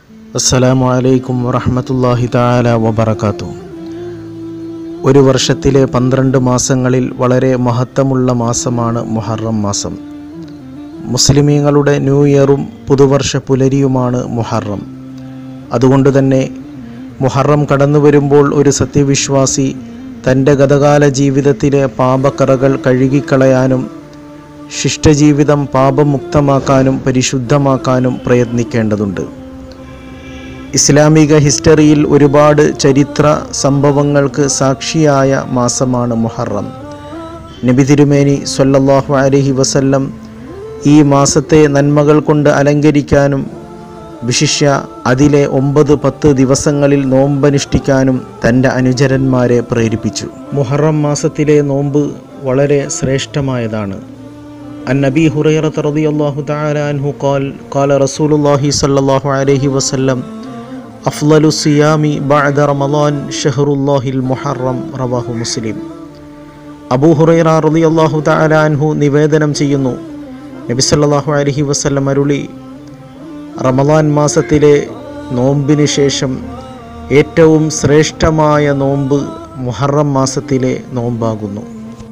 അസ്സലാമു അലൈക്കും വറഹ്മത്തുള്ളാഹി തആല വബറകാത്തു ഒരു വർഷത്തിലെ പന്ത്രണ്ട് മാസങ്ങളിൽ വളരെ മഹത്വമുള്ള മാസമാണ് മുഹറം മാസം മുസ്ലിമീങ്ങളുടെ ന്യൂ ഇയറും പുതുവർഷ പുലരിയുമാണ് മുഹറം അതുകൊണ്ട് തന്നെ മുഹറം കടന്നു വരുമ്പോൾ ഒരു സത്യവിശ്വാസി തൻ്റെ ഗതകാല ജീവിതത്തിലെ പാപക്കറകൾ കഴുകിക്കളയാനും ശിഷ്ടജീവിതം പാപമുക്തമാക്കാനും പരിശുദ്ധമാക്കാനും പ്രയത്നിക്കേണ്ടതുണ്ട് ഇസ്ലാമിക ഹിസ്റ്ററിയിൽ ഒരുപാട് ചരിത്ര സംഭവങ്ങൾക്ക് സാക്ഷിയായ മാസമാണ് മുഹറം നബി തിരുമേനി സല്ലല്ലാഹു അലൈഹി വസല്ലം ഈ മാസത്തെ നന്മകൾ കൊണ്ട് അലങ്കരിക്കാനും വിശിഷ്യ അതിലെ ഒമ്പത് പത്ത് ദിവസങ്ങളിൽ നോമ്പനുഷ്ഠിക്കാനും തൻ്റെ അനുചരന്മാരെ പ്രേരിപ്പിച്ചു മുഹറം മാസത്തിലെ നോമ്പ് വളരെ ശ്രേഷ്ഠമായതാണ് النبي هريرة رضي الله تعالى عنه قال قال رسول الله صلى الله عليه وسلم أفضل الصيام بعد رمضان شهر الله المحرم رواه مسلم അബൂ ഹുറൈറ റളിയല്ലാഹു തആല അൻഹു നിവേദനം ചെയ്യുന്നു നബി സല്ലല്ലാഹു അലൈഹി വസല്ലം അരുളി റമദാൻ മാസത്തിലെ നോമ്പിന് ശേഷം ഏറ്റവും ശ്രേഷ്ഠമായ നോമ്പ് മുഹറം മാസത്തിലെ നോമ്പാകുന്നു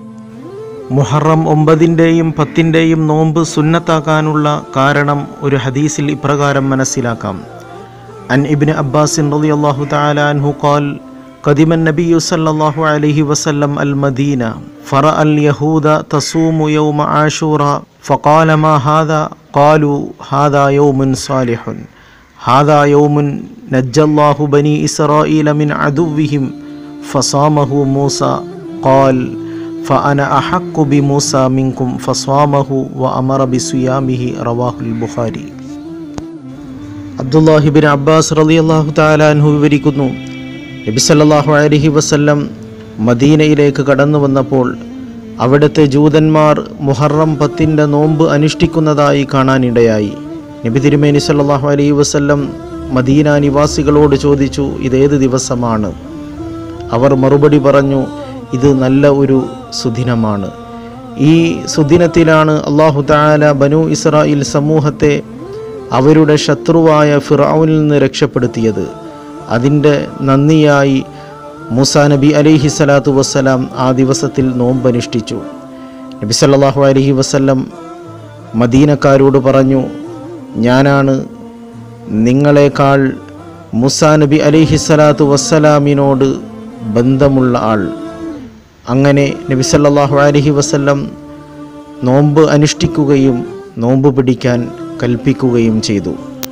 മുഹറം ഒമ്പതിൻ്റെയും പത്തിൻ്റെയും നോമ്പ് സുന്നത്താക്കാനുള്ള കാരണം ഒരു ഹദീസിൽ ഇപ്രകാരം മനസ്സിലാക്കാം അൻ ഇബ്ന് അബ്ബാസിൻ റളിയല്ലാഹു തആല അൻഹു ഖാൽ قدم النبي صلى الله عليه وسلم المدينة فرأى اليهود تصوم يوم عاشوراء فقال ما هذا قالوا هذا يوم صالح هذا يوم نجى الله بني إسرائيل من عدوهم فصامه موسى قال فأنا أحق بموسى منكم فصامه وأمر بصيامه رواه البخاري അബ്ദുല്ലാഹിബിൻ അബ്ബാസ് റളിയല്ലാഹു തആല അൻഹു വിവരിക്കുന്നു നബി സല്ലല്ലാഹു അലൈഹി വസല്ലം മദീനയിലേക്ക് കടന്നു വന്നപ്പോൾ അവിടുത്തെ ജൂതന്മാർ മുഹറം പത്തിൻ്റെ നോമ്പ് അനുഷ്ഠിക്കുന്നതായി കാണാനിടയായി നബി തിരുമേനി സല്ലല്ലാഹു അലൈഹി വസല്ലം മദീന നിവാസികളോട് ചോദിച്ചു ഇതേത് ദിവസമാണ് അവർ മറുപടി പറഞ്ഞു ഇത് നല്ല ഒരു സുദിനമാണ് ഈ സുദിനത്തിലാണ് അള്ളാഹു താല ബനു ഇസ്രായേൽ സമൂഹത്തെ അവരുടെ ശത്രുവായ ഫിറൌനിൽ നിന്ന് രക്ഷപ്പെടുത്തിയത് അതിൻ്റെ നന്ദിയായി മൂസാ നബി അലിഹി സ്വലാത്തു വസ്സലാം ആ ദിവസത്തിൽ നോമ്പനുഷ്ഠിച്ചു നബി സല്ലല്ലാഹു അലൈഹി വസല്ലം മദീനക്കാരോട് പറഞ്ഞു ഞാനാണ് നിങ്ങളെക്കാൾ മുസാ നബി അലിഹി സ്വലാത്തു വസ്സലാമിനോട് ബന്ധമുള്ള ആൾ അങ്ങനെ നബി സല്ലല്ലാഹു അലൈഹി വസല്ലം നോമ്പ് അനുഷ്ഠിക്കുകയും നോമ്പ് പിടിക്കാൻ കൽപ്പിക്കുകയും ചെയ്തു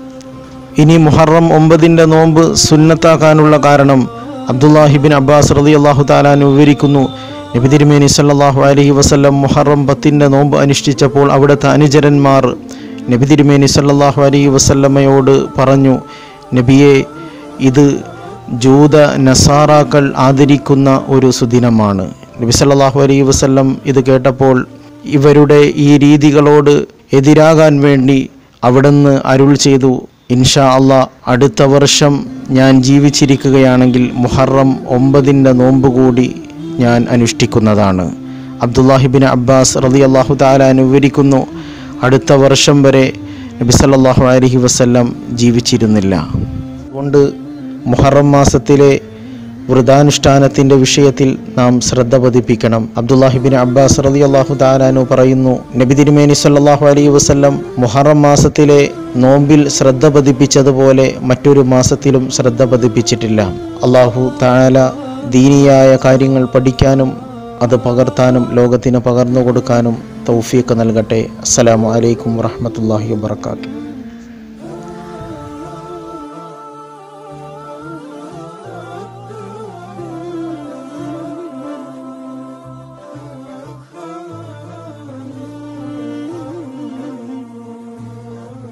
ഇനി മുഹറം ഒമ്പതിൻ്റെ നോമ്പ് സുന്നത്താക്കാനുള്ള കാരണം അബ്ദുല്ലാഹിബിൻ അബ്ബാസ് റതി അള്ളാഹു താലാൻ വിവരിക്കുന്നു നബി തിരുമേനി സല്ലല്ലാഹു അലൈഹി വസല്ലം മുഹറം പത്തിൻ്റെ നോമ്പ് അനുഷ്ഠിച്ചപ്പോൾ അവിടുത്തെ അനുചരന്മാർ നബി തിരുമേനി സല്ലല്ലാഹു അലൈഹി വസല്ലമ്മയോട് പറഞ്ഞു നബിയെ ഇത് ജൂത നസാറാക്കൾ ആദരിക്കുന്ന ഒരു സുദിനമാണ് നബി സല്ലല്ലാഹു അലൈഹി വസല്ലം ഇത് കേട്ടപ്പോൾ ഇവരുടെ ഈ രീതികളോട് എതിരാകാൻ വേണ്ടി അവിടുന്ന് അരുൾ ചെയ്തു ഇൻഷാ അള്ളാ അടുത്ത വർഷം ഞാൻ ജീവിച്ചിരിക്കുകയാണെങ്കിൽ മുഹറം ഒമ്പതിൻ്റെ നോമ്പ് കൂടി ഞാൻ അനുഷ്ഠിക്കുന്നതാണ് അബ്ദുല്ലാഹിബിൻ അബ്ബാസ് റതി അള്ളാഹു താല അനുവരിക്കുന്നു അടുത്ത വർഷം വരെ നബി സല്ലല്ലാഹു അലൈഹി വസല്ലം ജീവിച്ചിരുന്നില്ല അതുകൊണ്ട് മുഹറം മാസത്തിലെ വ്രതാനുഷ്ഠാനത്തിൻ്റെ വിഷയത്തിൽ നാം ശ്രദ്ധ പതിപ്പിക്കണം അബ്ദുല്ലാഹിബിൻ അബ്ബാസ് റതി അള്ളാഹു താലാനു പറയുന്നു നബി തിരുമേനി സല്ലാഹു അലൈഹി വസല്ലം മുഹറം മാസത്തിലെ നോമ്പിൽ ശ്രദ്ധ പതിപ്പിച്ചതുപോലെ മറ്റൊരു മാസത്തിലും ശ്രദ്ധ പതിപ്പിച്ചിട്ടില്ല അള്ളാഹു താല ദീനിയായ കാര്യങ്ങൾ പഠിക്കാനും അത് പകർത്താനും ലോകത്തിന് പകർന്നു കൊടുക്കാനും തൗഫീഖ് നൽകട്ടെ അസ്സലാമു അലൈക്കും വറഹമത്തല്ലാഹി വാത്തു